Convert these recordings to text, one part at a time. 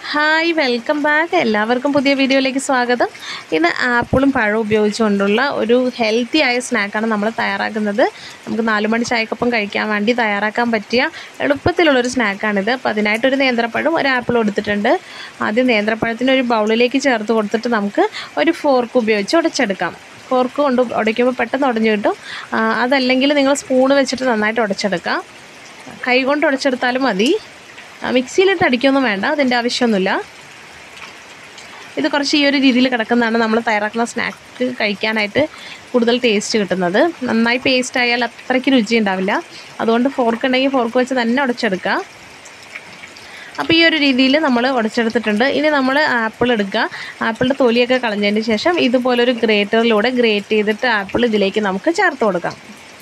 hi welcome back എല്ലാവർക്കും പുതിയ വീഡിയോയിലേക്ക് സ്വാഗതം ഇന്ന് ആപ്പിളും പഴവും ഉപയോഗിച്ചുകൊണ്ടുള്ള ഒരു ഹെൽത്തി ആയ സ്നാക്കാണ് നമ്മൾ തയ്യാറാക്കുന്നത് നമുക്ക് നാല് മണി ചായക്കൊപ്പം കഴിക്കാൻ വേണ്ടി തയ്യാറാക്കാൻ പറ്റിയ എളുപ്പത്തിലുള്ളൊരു സ്നാക്കാണിത് അപ്പോൾ അതിനായിട്ടൊരു നേന്ത്രപ്പഴം ഒരു ആപ്പിളും എടുത്തിട്ടുണ്ട് ആദ്യം നേന്ത്രപ്പഴത്തിന് ഒരു ബൗളിലേക്ക് ചേർത്ത് കൊടുത്തിട്ട് നമുക്ക് ഒരു ഫോർക്ക് ഉപയോഗിച്ച് ഉടച്ചെടുക്കാം ഫോർക്ക് കൊണ്ട് ഉടയ്ക്കുമ്പോൾ പെട്ടെന്ന് ഉടഞ്ഞു കിട്ടും ആ, അതല്ലെങ്കിൽ നിങ്ങൾ സ്പൂൺ വെച്ചിട്ട് നന്നായിട്ട് ഉടച്ചെടുക്കാം കൈ കൊണ്ട് ഉടച്ചെടുത്താലും മതി ആ, മിക്സിയിലിട്ട് അടിക്കൊന്നും വേണ്ട അതിൻ്റെ ആവശ്യമൊന്നുമില്ല ഇത് കുറച്ച് ഈ ഒരു രീതിയിൽ കിടക്കുന്നതാണ് നമ്മൾ തയ്യാറാക്കുന്ന സ്നാക്ക് കഴിക്കാനായിട്ട് കൂടുതൽ ടേസ്റ്റ് കിട്ടുന്നത് നന്നായി പേസ്റ്റ് ആയാൽ അത്രയ്ക്ക് രുചി ഉണ്ടാവില്ല അതുകൊണ്ട് ഫോർക്ക് ഉണ്ടെങ്കിൽ ഫോർക്ക് വെച്ച് തന്നെ ഉടച്ചെടുക്കുക അപ്പോൾ ഈ ഒരു രീതിയിൽ നമ്മൾ ഉടച്ചെടുത്തിട്ടുണ്ട് ഇനി നമ്മൾ ആപ്പിൾ എടുക്കുക ആപ്പിളിൻ്റെ തൊലിയൊക്കെ കളഞ്ഞതിന് ശേഷം ഇതുപോലൊരു ഗ്രേറ്ററിലൂടെ ഗ്രേറ്റ് ചെയ്തിട്ട് ആപ്പിൾ ഇതിലേക്ക് നമുക്ക് ചേർത്ത് കൊടുക്കാം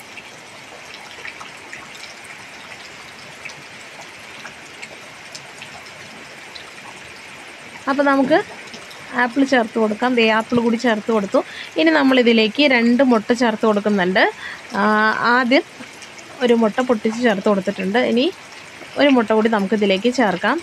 അപ്പോൾ നമുക്ക് ആപ്പിൾ ചേർത്ത് കൊടുക്കാം ദേ ആപ്പിൾ കൂടി ചേർത്ത് കൊടുത്തു ഇനി നമ്മളിതിലേക്ക് രണ്ട് മുട്ട ചേർത്ത് കൊടുക്കുന്നുണ്ട് ആ, ആദ്യം ഒരു മുട്ട പൊട്ടിച്ച് ചേർത്ത് കൊടുത്തിട്ടുണ്ട് ഇനി ഒരു മുട്ട കൂടി നമുക്കിതിലേക്ക് ചേർക്കാം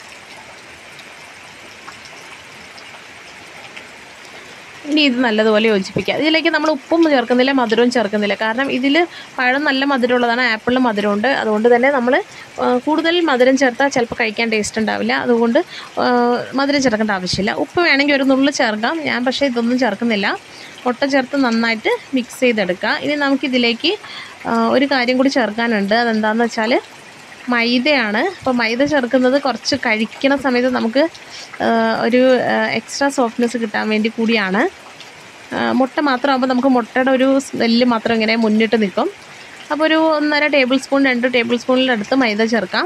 ഇനി ഇത് നല്ലതുപോലെ യോജിപ്പിക്കുക ഇതിലേക്ക് നമ്മൾ ഉപ്പും ചേർക്കുന്നില്ല മധുരവും ചേർക്കുന്നില്ല കാരണം ഇതിൽ പഴം നല്ല മധുരമുള്ളതാണ് ആപ്പിളിൽ മധുരമുണ്ട് അതുകൊണ്ട് തന്നെ നമ്മൾ കൂടുതൽ മധുരം ചേർത്താൽ ചിലപ്പോൾ കഴിക്കാൻ ടേസ്റ്റ് ഉണ്ടാവില്ല അതുകൊണ്ട് ആ, മധുരം ചേർക്കേണ്ട ആവശ്യമില്ല ഉപ്പ് വേണമെങ്കിൽ ഒരു നുള്ളു ചേർക്കാം ഞാൻ പക്ഷേ ഇതൊന്നും ചേർക്കുന്നില്ല മുട്ട ചേർത്ത് നന്നായിട്ട് മിക്സ് ചെയ്തെടുക്കുക ഇനി നമുക്കിതിലേക്ക് ആ, ഒരു കാര്യം കൂടി ചേർക്കാനുണ്ട് അതെന്താണെന്ന് വെച്ചാൽ മൈദയാണ് അപ്പോൾ മൈദ ചേർക്കുന്നത് കുറച്ച് കഴിക്കണ സമയത്ത് നമുക്ക് ആ, ഒരു എക്സ്ട്രാ സോഫ്റ്റ്നെസ് കിട്ടാൻ വേണ്ടി കൂടിയാണ് ആ, മുട്ട മാത്രമാകുമ്പോൾ നമുക്ക് മുട്ടയുടെ ഒരു സ്മെല്ല് മാത്രം ഇങ്ങനെ മുന്നിട്ട് നിൽക്കും അപ്പോൾ ഒരു ഒന്നര ടേബിൾ സ്പൂൺ രണ്ട് ടേബിൾ സ്പൂണിൻ്റെ അടുത്ത് മൈദ ചേർക്കാം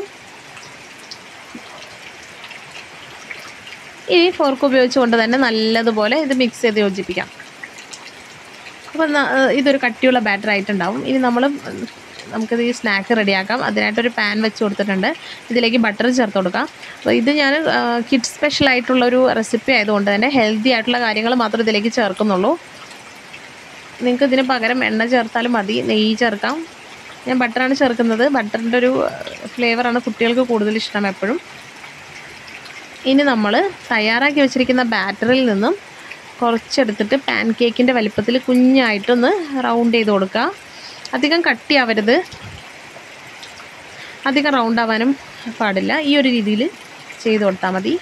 ഇനി ഫോർക്ക് ഉപയോഗിച്ചുകൊണ്ട് തന്നെ നല്ലതുപോലെ ഇത് മിക്സ് ചെയ്ത് യോജിപ്പിക്കാം അപ്പോൾ ന- ഇതൊരു കട്ടിയുള്ള ബാറ്റർ ആയിട്ടുണ്ടാവും ഇനി നമ്മൾ നമുക്കിത് ഈ സ്നാക്ക് റെഡിയാക്കാം അതിനായിട്ടൊരു പാൻ വെച്ച് കൊടുത്തിട്ടുണ്ട് ഇതിലേക്ക് ബട്ടർ ചേർത്ത് കൊടുക്കാം അപ്പോൾ ഇത് ഞാൻ കിഡ് സ്പെഷ്യൽ ആയിട്ടുള്ള ഒരു റെസിപ്പി ആയതുകൊണ്ട് തന്നെ ഹെൽത്തി ആയിട്ടുള്ള കാര്യങ്ങൾ മാത്രം ഇതിലേക്ക് ചേർക്കുന്നുള്ളൂ നിങ്ങൾക്ക് ഇതിന് പകരം എണ്ണ ചേർത്താലും മതി നെയ്യ് ചേർക്കാം ഞാൻ ബട്ടറാണ് ചേർക്കുന്നത് ബട്ടറിൻ്റെ ഒരു ഫ്ലേവറാണ് കുട്ടികൾക്ക് കൂടുതൽ ഇഷ്ടം എപ്പോഴും ഇനി നമ്മൾ തയ്യാറാക്കി വെച്ചിരിക്കുന്ന ബാറ്ററിൽ നിന്നും കുറച്ചെടുത്തിട്ട് പാൻ കേക്കിൻ്റെ വലിപ്പത്തിൽ കുഞ്ഞായിട്ടൊന്ന് റൗണ്ട് ചെയ്ത് കൊടുക്കുക അധികം കട്ടിയാവരുത് അധികം റൗണ്ട് ആവാനും പാടില്ല ഈ ഒരു രീതിയിൽ ചെയ്ത് കൊടുത്താൽ മതി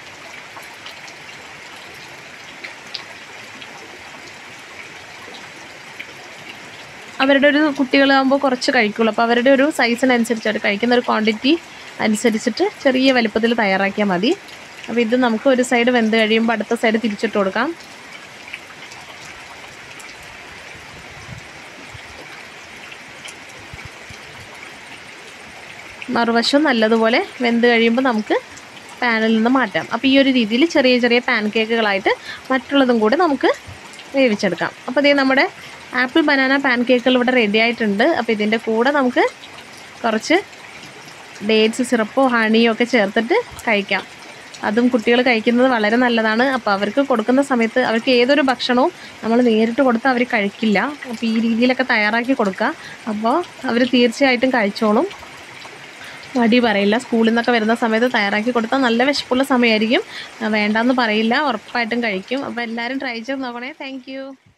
അവരുടെ ഒരു കുട്ടികളാകുമ്പോൾ കുറച്ച് കഴിക്കുള്ളൂ അപ്പോൾ അവരുടെ ഒരു സൈസിനനുസരിച്ച് അവർ കഴിക്കുന്ന ഒരു ക്വാണ്ടിറ്റി അനുസരിച്ചിട്ട് ചെറിയ വലിപ്പത്തിൽ തയ്യാറാക്കിയാൽ മതി അപ്പോൾ ഇത് നമുക്ക് ഒരു സൈഡ് വെന്ത് കഴിയുമ്പോൾ അടുത്ത സൈഡ് തിരിച്ചിട്ട് കൊടുക്കാം മറുവശം നല്ലതുപോലെ വെന്ത് കഴിയുമ്പോൾ നമുക്ക് പാനിൽ നിന്ന് മാറ്റാം അപ്പോൾ ഈ ഒരു രീതിയിൽ ചെറിയ ചെറിയ പാൻ കേക്കുകളായിട്ട് മറ്റുള്ളതും കൂടെ നമുക്ക് വേവിച്ചെടുക്കാം അപ്പോൾ ഇതേ നമ്മുടെ ആപ്പിൾ ബനാന പാൻ കേക്കുകൾ ഇവിടെ റെഡി ആയിട്ടുണ്ട് അപ്പോൾ ഇതിൻ്റെ കൂടെ നമുക്ക് കുറച്ച് ഡേറ്റ്സ് സിറപ്പോ ഹണിയോ ഒക്കെ ചേർത്തിട്ട് കഴിക്കാം അതും കുട്ടികൾ കഴിക്കുന്നത് വളരെ നല്ലതാണ് അപ്പോൾ അവർക്ക് കൊടുക്കുന്ന സമയത്ത് അവർക്ക് ഏതൊരു ഭക്ഷണവും നമ്മൾ നേരിട്ട് കൊടുത്താൽ അവർ കഴിക്കില്ല അപ്പോൾ ഈ രീതിയിലൊക്കെ തയ്യാറാക്കി കൊടുക്കുക അപ്പോൾ അവർ തീർച്ചയായിട്ടും കഴിച്ചോളും മടി പറയില്ല സ്കൂളിൽ നിന്നൊക്കെ വരുന്ന സമയത്ത് തയ്യാറാക്കി കൊടുത്താൽ നല്ല വിശപ്പുള്ള സമയമായിരിക്കും വേണ്ടാന്ന് പറയില്ല ഉറപ്പായിട്ടും കഴിക്കും അപ്പോൾ എല്ലാവരും ട്രൈ ചെയ്ത് നോക്കണേ താങ്ക്